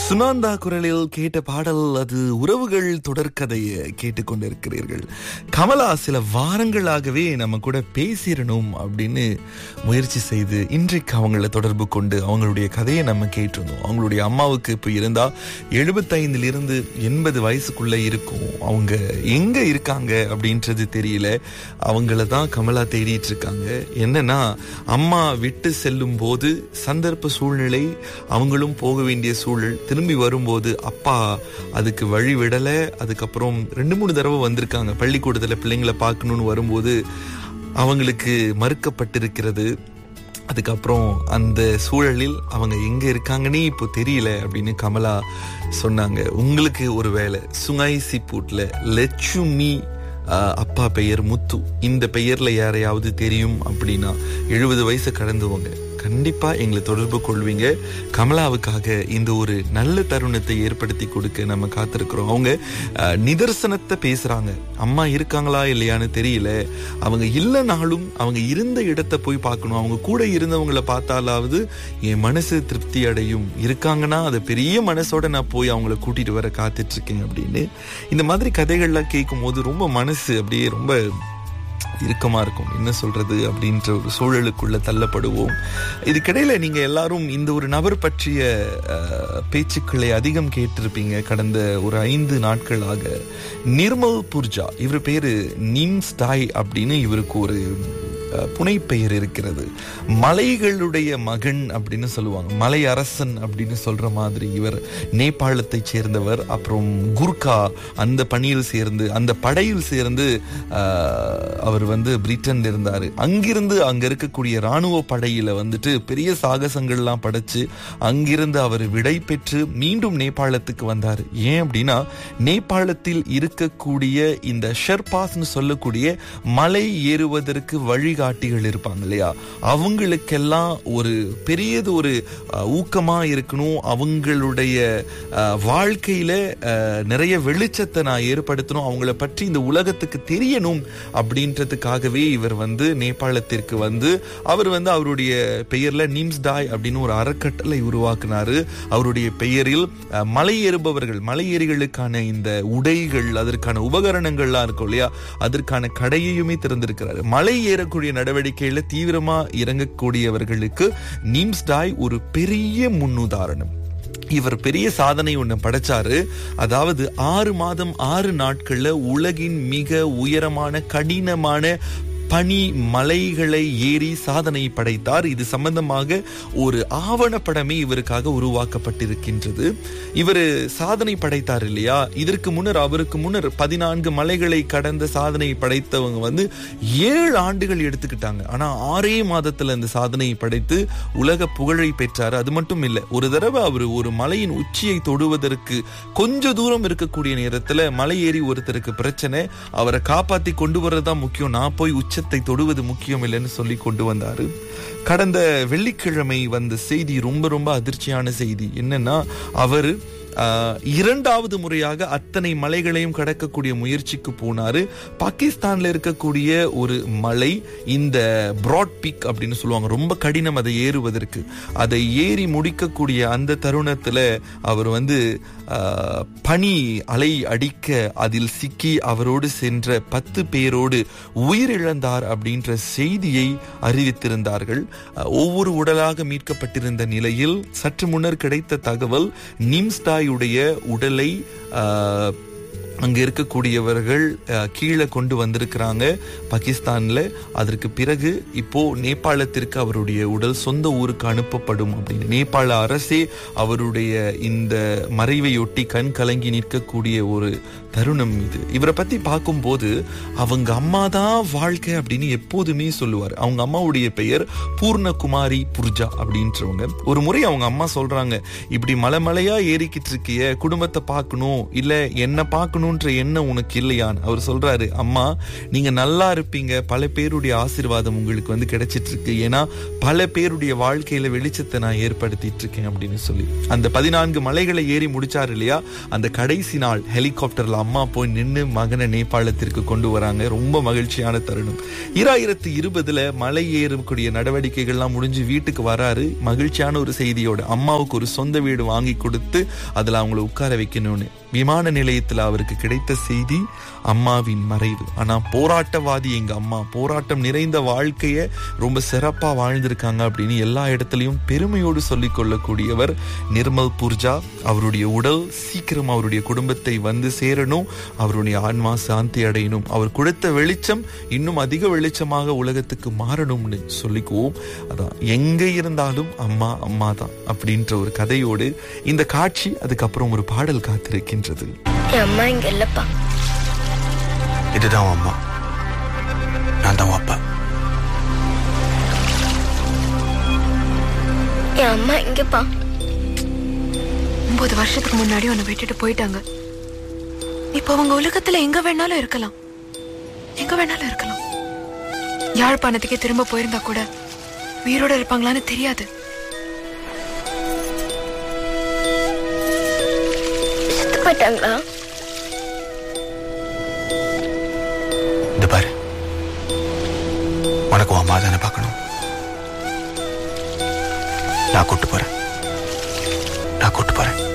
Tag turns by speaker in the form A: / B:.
A: சுனாந்தா குரலில் கேட்ட பாடல் அது உறவுகள் தொடர்கதையை கேட்டுக்கொண்டிருக்கிறீர்கள் கமலா சில வாரங்களாகவே நம்ம கூட பேசிடணும் அப்படின்னு முயற்சி செய்து இன்றைக்கு அவங்கள தொடர்பு கொண்டு அவங்களுடைய கதையை நம்ம கேட்டிருந்தோம் அவங்களுடைய அம்மாவுக்கு இப்போ இருந்தா எழுபத்தைந்துல இருந்து எண்பது வயசுக்குள்ள இருக்கும் அவங்க எங்க இருக்காங்க அப்படின்றது தெரியல அவங்கள தான் கமலா தேடிட்டு இருக்காங்க என்னன்னா அம்மா விட்டு செல்லும் போது சந்தர்ப்ப சூழ்நிலை அவங்களும் போக வேண்டிய சூழல் திரும்பி வரும்போது அப்பா அதுக்கு வழி விடலை அதுக்கப்புறம் ரெண்டு மூணு தடவை வந்திருக்காங்க பள்ளிக்கூடத்தில் பிள்ளைங்களை பார்க்கணும்னு வரும்போது அவங்களுக்கு மறுக்கப்பட்டிருக்கிறது அதுக்கப்புறம் அந்த சூழலில் அவங்க எங்க இருக்காங்கன்னே இப்போ தெரியல அப்படின்னு கமலா சொன்னாங்க உங்களுக்கு ஒரு வேலை சுங்காய் சிப்பூட்ல லட்சுமி ஆஹ், அப்பா பெயர் முத்து இந்த பெயர்ல யாரையாவது தெரியும் அப்படின்னா எழுபது வயசு கடந்தவங்க கண்டிப்பா எங்களை தொடர்பு கொள்வீங்க கமலாவுக்காக இந்த ஒரு நல்ல தருணத்தை ஏற்படுத்தி கொடுக்க நம்ம காத்திருக்கிறோம் அவங்க ஆஹ், நிதர்சனத்தை பேசுறாங்க அம்மா இருக்காங்களா இல்லையான்னு தெரியல அவங்க இல்லைனாலும் அவங்க இருந்த இடத்தை போய் பார்க்கணும் அவங்க கூட இருந்தவங்கள பார்த்தாலாவது என் மனசு திருப்தி அடையும் இருக்காங்கன்னா அதை பெரிய மனசோட நான் போய் அவங்கள கூட்டிட்டு வர காத்துட்டு இருக்கேன் அப்படின்னு இந்த மாதிரி கதைகள்லாம் கேட்கும் போது ரொம்ப மனசு அப்படியே ரொம்ப இறுக்கமா இருக்கும் என்ன சொல்றது அப்படின்ற ஒரு சூழலுக்குள்ள தள்ளப்படுவோம் இதுக்கிடையில நீங்க எல்லாரும் இந்த ஒரு நபர் பற்றிய அஹ், பேச்சுக்களை அதிகம் கேட்டிருப்பீங்க கடந்த ஒரு ஐந்து நாட்களாக நிர்மல் புர்ஜா இவர் பேரு நிம்ஸ்டாய் அப்படின்னு இவருக்கு ஒரு அஹ், புனைப்பெயர் இருக்கிறது மலைகளுடைய மகன் அப்படின்னு சொல்லுவாங்க மலை அரசன் அப்படின்னு சொல்ற மாதிரி இவர் நேபாளத்தை சேர்ந்தவர் அப்புறம் குர்கா அந்த பணியில் சேர்ந்து அந்த படையில் சேர்ந்து ஆஹ், அவர் வந்து பிரிட்டன் இருந்தாரு அங்கிருந்து அங்க இருக்கக்கூடிய ராணுவ படையில வந்துட்டு பெரிய சாகசங்கள்லாம் படைச்சு அங்கிருந்து அவர் விடை பெற்று மீண்டும் நேபாளத்துக்கு வந்தார் ஏன் அப்படின்னா நேபாளத்தில் இருக்கக்கூடிய இந்த ஷெர்பாஸ்னு சொல்லக்கூடிய மலை ஏறுவதற்கு வழிகாட்டிகள் இருப்பாங்க இல்லையா அவங்களுக்கெல்லாம் ஒரு பெரியது ஒரு அஹ், ஊக்கமா இருக்கணும் அவங்களுடைய அஹ், வாழ்க்கையில அஹ், நிறைய வெளிச்சத்தை நான் ஏற்படுத்தணும் அவங்கள பற்றி இந்த உலகத்துக்கு தெரியணும் அப்படின்றதுக்காகவே இவர் வந்து நேபாளத்திற்கு வந்து அவர் வந்து அவருடைய பெயர்ல நிம்ஸ்டாய் அப்படின்னு ஒரு அறக்கட்டளை உருவாக்குனாரு அவருடைய பெயரில் அஹ், மலை ஏறுபவர்கள் மலை ஏறிகளுக்கான இந்த உடைகள் அதற்கான உபகரணங்கள்லாம் இருக்கும் இல்லையா அதற்கான கடையையுமே திறந்திருக்கிறாரு மலை ஏறக்கூடிய நடவடிக்கையில தீவிரமா இறங்கக்கூடியவர்களுக்கு நிம்ஸ்டாய் ஒரு பெரிய முன்னுதாரணம் இவர் பெரிய சாதனை ஒண்ணு படைச்சாரு அதாவது ஆறு மாதம் ஆறு நாட்கள்ல உலகின் மிக உயரமான கடினமான பனி மலைகளை ஏறி சாதனை படைத்தார் இது சம்பந்தமாக ஒரு ஆவணப்படமே இவருக்காக உருவாக்கப்பட்டிருக்கின்றது இவர் சாதனை படைத்தார் இல்லையா இதற்கு முன்னர் அவருக்கு முன்னர் பதினான்கு மலைகளை கடந்த சாதனை படைத்தவங்க வந்து ஏழு ஆண்டுகள் எடுத்துக்கிட்டாங்க ஆனா ஆறே மாதத்துல இந்த சாதனையை படைத்து உலக புகழை பெற்றார் அது மட்டும் இல்ல ஒரு தடவை அவர் ஒரு மலையின் உச்சியை தொடுவதற்கு கொஞ்ச தூரம் இருக்கக்கூடிய நேரத்துல மலை ஏறி ஒருத்தருக்கு பிரச்சனை அவரை காப்பாத்தி கொண்டு வர்றதுதான் முக்கியம் நான் போய் உச்சத்தை தொடுவது முக்கியம் இல்லைன்னு சொல்லி கொண்டு வந்தாரு கடந்த வெள்ளிக்கிழமை வந்த செய்தி ரொம்ப ரொம்ப அதிர்ச்சியான செய்தி என்னன்னா அவரு ஆஹ், இரண்டாவது முறையாக அத்தனை மலைகளையும் கடக்கக்கூடிய முயற்சிக்கு போனாரு பாகிஸ்தான்ல இருக்கக்கூடிய ஒரு மலை இந்த பிராட் பீக் அப்படின்னு சொல்லுவாங்க ரொம்ப கடினம் அதை ஏறுவதற்கு அதை ஏறி முடிக்கக்கூடிய அந்த தருணத்துல அவர் வந்து ஆஹ், பனி அலை அடிக்க அதில் சிக்கி அவரோடு சென்ற பத்து பேரோடு உயிரிழந்தார் அப்படின்ற செய்தியை அறிவித்திருந்தார்கள் அஹ், ஒவ்வொரு உடலாக மீட்கப்பட்டிருந்த நிலையில் சற்று முன்னர் கிடைத்த தகவல் நிம்ஸ்டாயுடைய உடலை அஹ், அங்க இருக்கக்கூடியவர்கள் அஹ், கீழே கொண்டு வந்திருக்கிறாங்க பாகிஸ்தான்ல அதற்கு பிறகு இப்போ நேபாளத்திற்கு அவருடைய உடல் சொந்த ஊருக்கு அனுப்பப்படும் அப்படின்னு நேபாள அரசே அவருடைய இந்த மறைவையொட்டி கண் கலங்கி நிற்கக்கூடிய ஒரு தருணம் இது இவரை பத்தி பார்க்கும்போது அவங்க அம்மா தான் வாழ்க்கை அப்படின்னு எப்போதுமே சொல்லுவார் அவங்க அம்மாவுடைய பெயர் பூர்ணகுமாரி புர்ஜா அப்படின்றவங்க ஒரு முறை அவங்க அம்மா சொல்றாங்க இப்படி மலை மலையா ஏறிக்கிட்டு இருக்கிய குடும்பத்தை பார்க்கணும் இல்ல என்ன பார்க்கணும் இருக்கணும்ன்ற எண்ணம் உனக்கு இல்லையான்னு அவர் சொல்றாரு அம்மா நீங்க நல்லா இருப்பீங்க பல பேருடைய ஆசீர்வாதம் உங்களுக்கு வந்து கிடைச்சிட்டு இருக்கு ஏன்னா பல பேருடைய வாழ்க்கையில வெளிச்சத்தை நான் ஏற்படுத்திட்டு இருக்கேன் அப்படின்னு சொல்லி அந்த பதினான்கு மலைகளை ஏறி முடிச்சாரு இல்லையா அந்த கடைசி நாள் ஹெலிகாப்டர்ல அம்மா போய் நின்னு மகனை நேபாளத்திற்கு கொண்டு வராங்க ரொம்ப மகிழ்ச்சியான தருணம் இராயிரத்தி இருபதுல மலை ஏறக்கூடிய நடவடிக்கைகள்லாம் முடிஞ்சு வீட்டுக்கு வராரு மகிழ்ச்சியான ஒரு செய்தியோட அம்மாவுக்கு ஒரு சொந்த வீடு வாங்கி கொடுத்து அதுல அவங்கள உட்கார வைக்கணும்னு விமான நிலையத்துல அவருக்கு கிடைத்த செய்தி அம்மாவின் மறைவு ஆனா போராட்டவாதி எங்க அம்மா போராட்டம் நிறைந்த வாழ்க்கைய ரொம்ப சிறப்பா வாழ்ந்திருக்காங்க அப்படின்னு எல்லா இடத்துலயும் பெருமையோடு சொல்லிக் கொள்ளக்கூடியவர் நிர்மல் புர்ஜா அவருடைய உடல் சீக்கிரம் அவருடைய குடும்பத்தை வந்து சேரணும் அவருடைய ஆன்மா சாந்தி அடையணும் அவர் கொடுத்த வெளிச்சம் இன்னும் அதிக வெளிச்சமாக உலகத்துக்கு மாறணும்னு சொல்லிக்குவோம் அதான் எங்க இருந்தாலும் அம்மா அம்மா தான் அப்படின்ற ஒரு கதையோடு இந்த காட்சி அதுக்கப்புறம் ஒரு பாடல் காத்திருக்கின்றது
B: என் அம்மா இங்க இல்லப்பா
C: இதுதான் உன் அம்மா நான் தான் உன் அப்பா
B: என் அம்மா எங்கப்பா
D: ஒன்பது வருஷத்துக்கு முன்னாடி உன்னை விட்டுட்டு போயிட்டாங்க இப்போ அவங்க உலகத்துல எங்க வேணாலும் இருக்கலாம் எங்க வேணாலும் இருக்கலாம் யாழ்ப்பாணத்துக்கே திரும்ப போயிருந்தா கூட உயிரோட இருப்பாங்களான்னு தெரியாது
B: செத்து போயிட்டாங்களா
C: இந்த பாரு உனக்கு உன் அம்மா தானே பார்க்கணும் நான் கூட்டு போறேன் நான் கூட்டு போறேன்